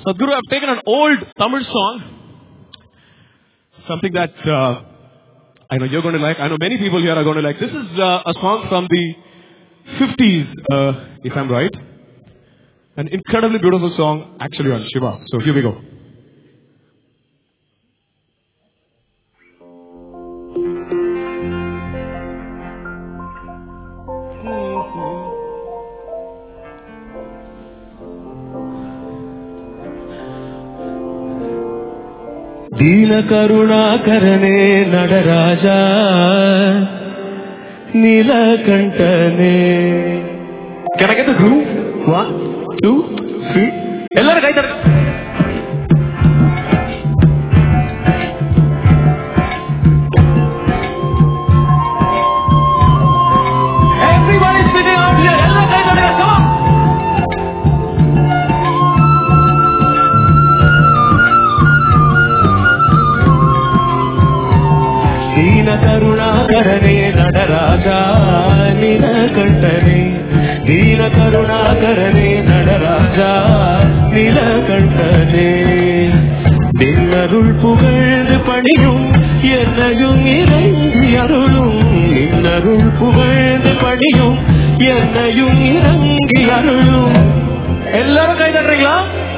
Sadhguru, I've taken an old Tamil song, something that uh, I know you're going to like. I know many people here are going to like. This is uh, a song from the 50s, uh, if I'm right. An incredibly beautiful song, actually on Shiva. So here we go. Deen ಕರುಣಾಕರನೇ ನಡರಾಜ ನೀಲಕಂಠನೇ Can I get the groove? One, two, three. ಎಲ್ಲರೂ ಕೈ ತಟ್ಟಿ. Everybody sitting out here. ಎಲ್ಲರೂ ಕೈ ತಟ್ಟಿ. Come on. ದೀನ ಕರುಣಾಕರನೇ ನಡರಾಜ ನೀಲಕಂಠನೇ ದೀನ ಕರುಣಾಕರನೇ ನಡರಾಜ நீலகண்டனே நின்னருள் புகழ்ந்து பணியும் என்னையும் இறங்கி அருளும் நின்னருள் புகழ்ந்து பணியும் என்னையும் இறங்கி அருளும் எல்லாரும் கை தட்டுறீங்களா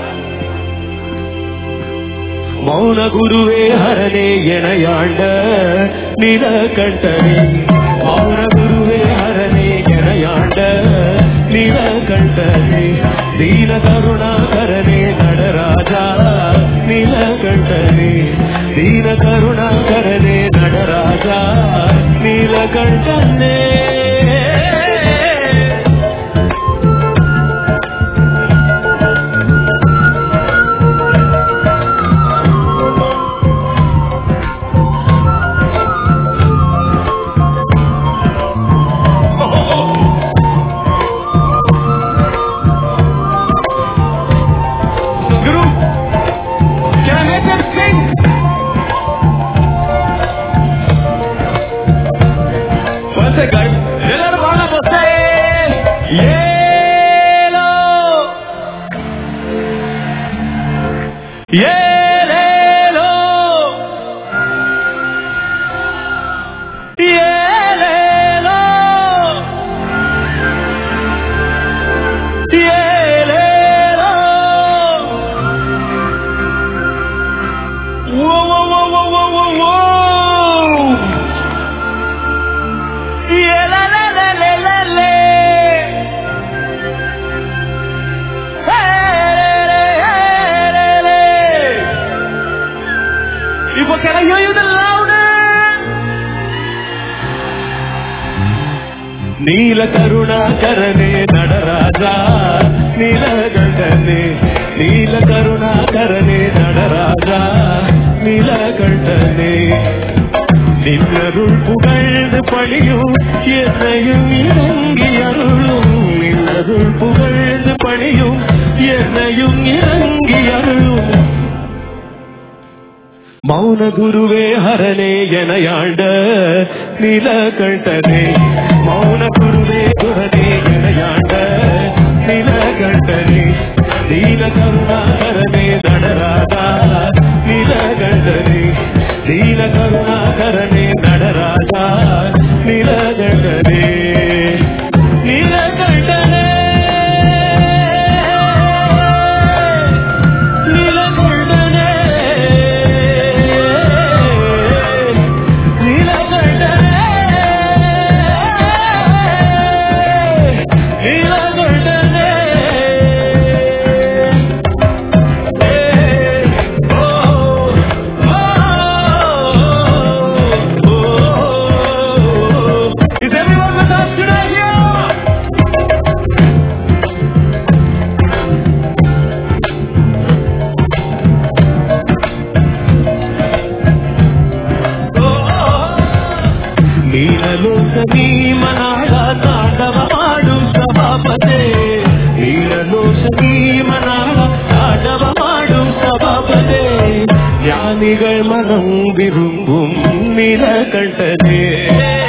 மௌன குருவே ஹரனே எனையாண்ட நிலகண்டனே மௌன குருவே ஹரனே எனையாண்ட நிலகண்டனே தீன கருணாகரனே நடராஜா நீலகண்டனே தீன கருணாகரனே Nataraja நீலகண்டனே Guru, can I make them sing? One second. ಎಲ್ಲರೂ ಬಾಳ ಬರ್ತಾ ಏಲೋ ಏಲೇಲೋ ಏಲೇಲೋ ஏலேலோ. Whoa, whoa, whoa, whoa, whoa, whoa, whoa. ஏலலலலலலே. ஏலேலே. இப்போ can I hear you the louder? நீல கருணாகரனே நடராஜா நீலகண்டனே நீல கருணாகரனே நடராஜா நீலகண்டனே நின்னருள் புகழ்ந்து பணியும் என்னையும் இறங்கி அருளும் நின்னருள் புகழ்ந்து பணியும் என்னையும் இறங்கி அருளும் மௌன குருவே ஹரனே எனையாண்ட நீலகண்டனே மௌன குருவே குரனே எனையாண்ட நீலகண்டனே நீல கருணாகரனே நடராஜா நீலகண்டனே நீல கருணாகரனே Nataraja நீலகண்டனே நீலகண்டனே நீலகண்டனே நீலகண்டனே நீலகண்டனே Is everyone with us today here? ನೀಲಲೋಕ ಭೀಮನಾಡ ತಾಂಡವಮಾಡು ಸಭಾಪತೆ ನೀಲಲೋಕ ಭೀಮನಾಡ ತಾಂಡವಮಾಡು ಸಭಾಪತೆ ஞானிகள் மனம் விரும்பும் நிலகண்டனே